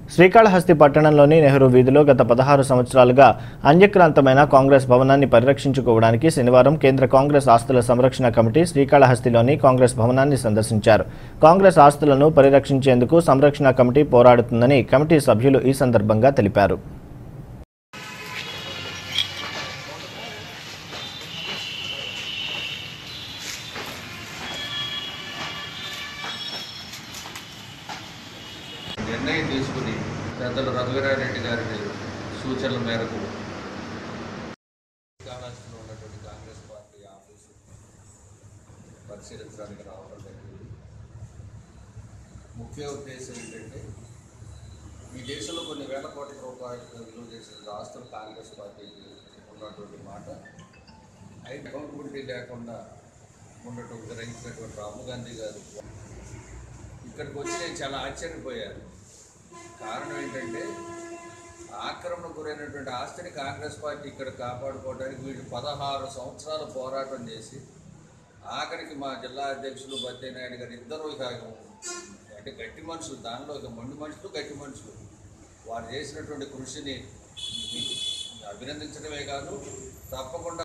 శ్రీకాళహస్తి పట్టణంలోని నెహ్రూ వీధిలో గత పదహారు సంవత్సరాలుగా అన్యక్రాంతమైన కాంగ్రెస్ భవనాన్ని పరిరక్షించుకోవడానికి శనివారం కేంద్ర కాంగ్రెస్ ఆస్తుల సంరక్షణ కమిటీ శ్రీకాళహస్తిలోని కాంగ్రెస్ భవనాన్ని సందర్శించారు కాంగ్రెస్ ఆస్తులను పరిరక్షించేందుకు సంరక్షణ కమిటీ పోరాడుతుందని కమిటీ సభ్యులు ఈ సందర్భంగా తెలిపారు నిర్ణయం తీసుకుని పెద్దలు రఘువీరారెడ్డి గారి సూచనల మేరకు శ్రీకాళహస్తిలో ఉన్నటువంటి కాంగ్రెస్ పార్టీ ఆఫీసు పరిశీలించడానికి రావడం జరిగింది ముఖ్య ఉద్దేశం ఏంటంటే ఈ దేశంలో కొన్ని వేల కోట్ల రూపాయలు విలువ చేసిన ఆస్తులు కాంగ్రెస్ పార్టీకి ఉన్నటువంటి మాట అయితే అకౌంటబిలిటీ లేకుండా ఉండటం గ్రహించినటువంటి రాహుల్ గాంధీ గారు ఇక్కడికి వచ్చి నేను చాలా ఆశ్చర్యపోయాను కారణం ఏంటంటే ఆక్రమణ గురైనటువంటి ఆస్తిని కాంగ్రెస్ పార్టీ ఇక్కడ కాపాడుకోవడానికి వీళ్ళు పదహారు సంవత్సరాలు పోరాటం చేసి ఆఖరికి మా జిల్లా అధ్యక్షులు బద్దెనాయుడు గారు ఇద్దరు ఇక అంటే గట్టి మనుషులు దానిలో ఇక మొండి మనుషులు గట్టి మనుషులు వారు చేసినటువంటి కృషిని అభినందించడమే కాదు తప్పకుండా